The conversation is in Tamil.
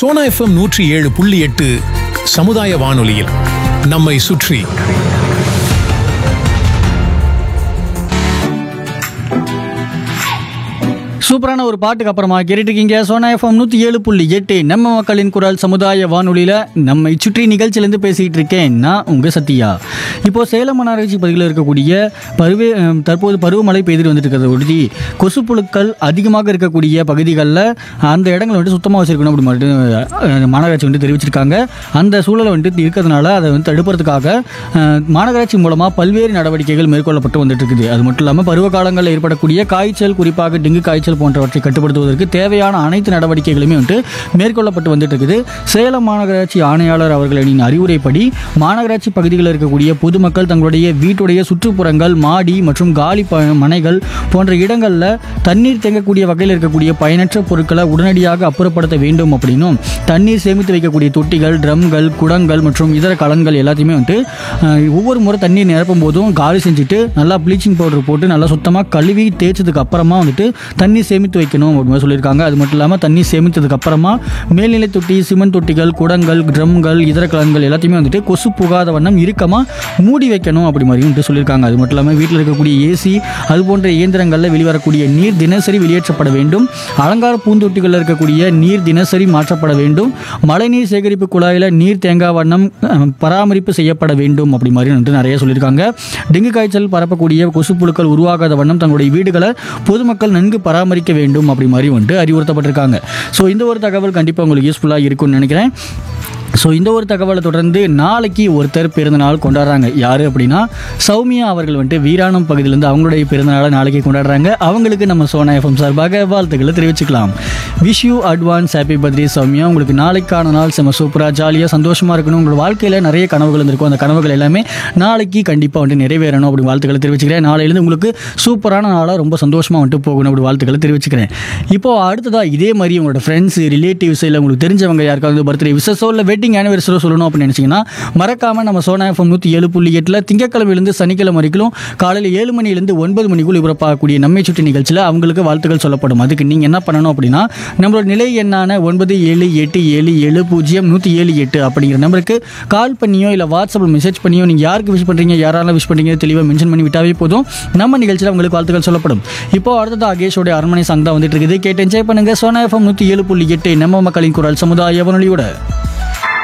சோனா எஃப்எம் நூற்றி ஏழு புள்ளி எட்டு சமுதாய வானொலியில் நம்மை சுற்றி சூப்பரான ஒரு பாட்டுக்கு அப்புறமா கேட்டுருக்கீங்க சோனா எஃப்எம் நூற்றி ஏழு புள்ளி எட்டு நம்ம மக்களின் குரல் சமுதாய வானொலியில் நம்மை சுற்றி நிகழ்ச்சியிலேருந்து பேசிகிட்டு இருக்கேன் நான் உங்கள் சத்யா இப்போ சேலம் மாநகராட்சி பகுதியில் இருக்கக்கூடிய பருவே அஹ், தற்போது பருவமழை பெய்துட்டு வந்துட்டு இருக்கிறத ஒட்டி கொசுப்புழுக்கள் அதிகமாக இருக்கக்கூடிய பகுதிகளில் அந்த இடங்களை வந்துட்டு சுத்தமாக வச்சிருக்கணும் அப்படி மட்டும் அஹ், மாநகராட்சி வந்துட்டு தெரிவிச்சிருக்காங்க அந்த சூழலை வந்துட்டு இருக்கிறதுனால அதை வந்து தடுப்பதற்காக அஹ், மாநகராட்சி மூலமாக பல்வேறு நடவடிக்கைகள் மேற்கொள்ளப்பட்டு வந்துட்டு இருக்குது அது மட்டும் இல்லாமல் பருவ காலங்களில் ஏற்படக்கூடிய காய்ச்சல் குறிப்பாக டெங்கு காய்ச்சல் போன்றவற்றை கட்டுப்படுத்துவதற்கு தேவையான அனைத்து நடவடிக்கைகளுமே வந்துட்டு மேற்கொள்ளப்பட்டு வந்துட்டு இருக்குது சேலம் மாநகராட்சி ஆணையாளர் அவர்களின் அறிவுரைப்படி மாநகராட்சி பகுதிகளில் இருக்கக்கூடிய பொதுமக்கள் தங்களுடைய வீட்டுடைய சுற்றுப்புறங்கள் மாடி மற்றும் காலி ப மனைகள் போன்ற இடங்களில் தண்ணீர் தேங்கக்கூடிய வகையில் இருக்கக்கூடிய பயனற்ற பொருட்களை உடனடியாக அப்புறப்படுத்த வேண்டும் அப்படின்னும் தண்ணீர் சேமித்து வைக்கக்கூடிய தொட்டிகள் ட்ரம்கள் குடங்கள் மற்றும் இதர கலன்கள் எல்லாத்தையுமே வந்துட்டு அஹ், ஒவ்வொரு முறை தண்ணீர் நிரப்பும் போதும் காலி செஞ்சுட்டு நல்லா ப்ளீச்சிங் பவுடர் போட்டு நல்லா சுத்தமாக கழுவி தேய்ச்சதுக்கு அப்புறமா வந்துட்டு தண்ணீர் சேமித்து வைக்கணும் அப்படின்னு மாதிரி சொல்லியிருக்காங்க அது மட்டும் இல்லாமல் தண்ணீர் சேமித்ததுக்கு அப்புறமா மேல்நிலை தொட்டி சிமெண்ட் தொட்டிகள் குடங்கள் ட்ரம்கள் இதர கலன்கள் எல்லாத்தையுமே வந்துட்டு கொசு புகாத வண்ணம் இறுக்கமாக மூடி வைக்கணும் அப்படி மாதிரி வந்துட்டு சொல்லியிருக்காங்க அது மட்டும் இல்லாமல் வீட்டில் இருக்கக்கூடிய ஏசி அது போன்ற இயந்திரங்களில் வெளிவரக்கூடிய நீர் தினசரி வெளியேற்றப்பட வேண்டும் அலங்கார பூந்தொட்டிகளில் இருக்கக்கூடிய நீர் தினசரி மாற்றப்பட வேண்டும் மழைநீர் சேகரிப்பு குழாயில் நீர் தேங்காய் வண்ணம் அஹ், பராமரிப்பு செய்யப்பட வேண்டும் அப்படி மாதிரி வந்துட்டு நிறைய சொல்லியிருக்காங்க டெங்கு காய்ச்சல் பரப்பக்கூடிய கொசுப்புழுக்கள் உருவாகாத வண்ணம் தங்களுடைய வீடுகளை பொதுமக்கள் நன்கு பராமரிக்க வேண்டும் அப்படி மாதிரி வந்துட்டு அறிவுறுத்தப்பட்டிருக்காங்க ஸோ இந்த ஒரு தகவல் கண்டிப்பாக உங்களுக்கு யூஸ்ஃபுல்லாக இருக்கும்னு நினைக்கிறேன் ஸோ இந்த ஒரு தகவலை தொடர்ந்து நாளைக்கு ஒருத்தர் பிறந்தநாள் கொண்டாடுறாங்க யார் அப்படின்னா சௌமியா அவர்கள் வந்துட்டு வீராணம் பகுதியிலேருந்து அவங்களுடைய பிறந்தநாளை நாளைக்கு கொண்டாடுறாங்க அவங்களுக்கு நம்ம சோனா எஃப்எம் சார்பாக வாழ்த்துக்களை தெரிவிச்சுக்கலாம் wish you advance happy birthday Soumya உங்களுக்கு நாளைக்கான நாள் செம்ம சூப்பராக ஜாலியாக சந்தோஷமாக இருக்கணும் உங்களோட வாழ்க்கையில் நிறைய கனவுகள் இருந்திருக்கும் அந்த கனவுகள் எல்லாமே நாளைக்கு கண்டிப்பாக வந்துட்டு நிறைவேறணும் அப்படி வாழ்த்துக்களை தெரிவிச்சுக்கிறேன் நாளையிலேருந்து உங்களுக்கு சூப்பரான நாளாக ரொம்ப சந்தோஷமாக வந்துட்டு போகணும் அப்படி வாழ்த்துக்களை தெரிவிச்சுக்கிறேன் இப்போ அடுத்ததாக இதே மாதிரி உங்களோட ஃப்ரெண்ட்ஸ் ரிலேட்டிவ்ஸ் இல்லை உங்களுக்கு தெரிஞ்சவங்க யாருக்காவது பர்த்டே விசஸோ இல்லை வெட்டிங் ஆனிவர்சரியோ சொல்லணும் அப்படின்னு நினச்சிங்கன்னா மறக்காமல் நம்ம சோனா எஃப்எம் நூற்றி ஏழு புள்ளி எட்டில் திங்கக்கிழமையிலேருந்து சனிக்கிழமை வரைக்கும் காலையில் ஏழு மணிலேருந்து ஒன்பது மணிக்குள் இவரப்பாகக்கூடிய நம்மை சுற்றி நிகழ்ச்சியில் அவங்களுக்கு வாழ்த்துக்கள் சொல்லப்படும் அதுக்கு நீங்கள் என்ன பண்ணணும் அப்படின்னா நம்மளோட நிலை எண்ணான ஒன்பது ஏழு எட்டு ஏழு ஏழு பூஜ்ஜியம் நூற்றி ஏழு எட்டு அப்படிங்கிற நம்பருக்கு கால் பண்ணியோ இல்லை வாட்ஸ்அப்பில் மெசேஜ் பண்ணியோ நீங்கள் யாருக்கு விஷ் பண்ணுறீங்க யாரெல்லாம் விஷ் பண்ணுறீங்க தெளிவாக மென்ஷன் பண்ணி விட்டாவே போதும் நம்ம நிகழ்ச்சியில் உங்களுக்கு வாழ்த்துக்கள் சொல்லப்படும் இப்போ அடுத்தது அகேஷோட அரண்மனை சாங் தான் வந்துட்டு இருக்குது கேட்டு என்ஜாய் பண்ணுங்க சோனா எஃப்எம் நூற்றி ஏழு புள்ளி எட்டு நம்ம மக்களின் குரல் சமுதாய வானொலியோட